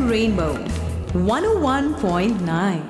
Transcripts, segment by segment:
Rainbow 101.9.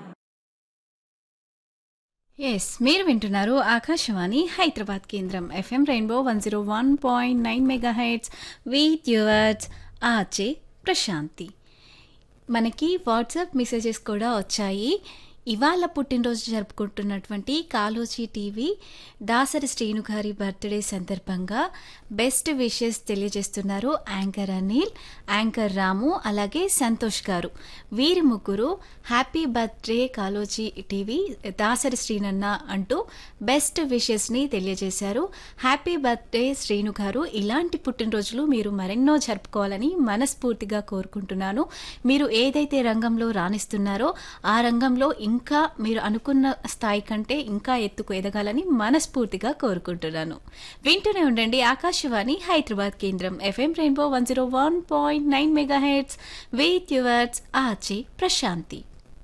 Yes మీరు వింటున్నారు ఆకాశవాణి హైదరాబాద్ కేంద్రం FM rainbow one zero one point nine mega hits with yours ఆచే ప్రశాంతి మనకి వాట్సాప్ మెసేజెస్ కూడా వచ్చాయి ఇవాళ పుట్టినరోజు జరుపుకుంటున్నటువంటి కాలోజీ టీవీ దాసరి శ్రీను గారి బర్త్డే సందర్భంగా బెస్ట్ విషెస్ తెలియజేస్తున్నారు యాంకర్ అనిల్ యాంకర్ రాము అలాగే సంతోష్ గారు వీరి ముగ్గురు happy birthday Kaloji TV Dasari శ్రీనన్న అంటూ బెస్ట్ విషెస్ని తెలియజేశారు హ్యాపీ బర్త్డే శ్రీను గారు ఇలాంటి పుట్టినరోజులు మీరు మరెన్నో జరుపుకోవాలని మనస్ఫూర్తిగా కోరుకుంటున్నాను మీరు ఏదైతే రంగంలో రాణిస్తున్నారో ఆ రంగంలో ఇంకా మీరు అనుకున్న స్థాయి కంటే ఇంకా ఎత్తుకు ఎదగాలని మనస్ఫూర్తిగా కోరుకుంటున్నాను వింటూనే ఉండండి ఆకాశవాణి హైదరాబాద్ కేంద్రం FM rainbow one zero one point nine mega hits with yours ఆచి ప్రశాంతి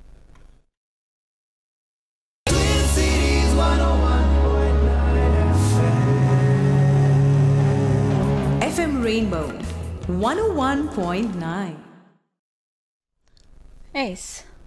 FM Rainbow 101.9. ఎస్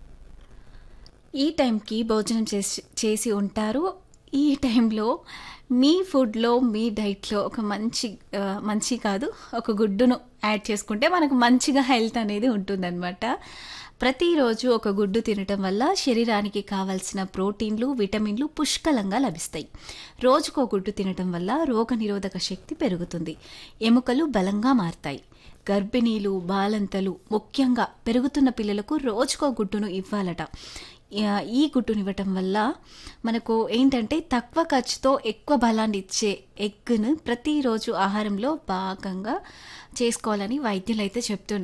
ఈ టైంకి భోజనం చేసి చేసి ఉంటారు ఈ టైంలో మీ ఫుడ్లో మీ డైట్లో ఒక మంచి ఆ, మంచి కాదు ఒక గుడ్డును యాడ్ చేసుకుంటే మనకు మంచిగా హెల్త్ అనేది ఉంటుందన్నమాట ప్రతిరోజు ఒక గుడ్డు తినటం వల్ల శరీరానికి కావాల్సిన ప్రోటీన్లు విటమిన్లు పుష్కలంగా లభిస్తాయి రోజుకో గుడ్డు తినటం వల్ల రోగనిరోధక శక్తి పెరుగుతుంది ఎముకలు బలంగా మారతాయి గర్భిణీలు బాలంతలు ముఖ్యంగా పెరుగుతున్న పిల్లలకు రోజుకో గుడ్డును ఇవ్వాలట ఆ, ఈ గుడ్డును ఇవ్వటం వల్ల మనకు ఏంటంటే తక్కువ ఖర్చుతో ఎక్కువ బలాన్ని ఇచ్చే ఎగ్ను ప్రతిరోజు ఆహారంలో భాగంగా చేసుకోవాలని వైద్యులు అయితే చెప్తున్నారు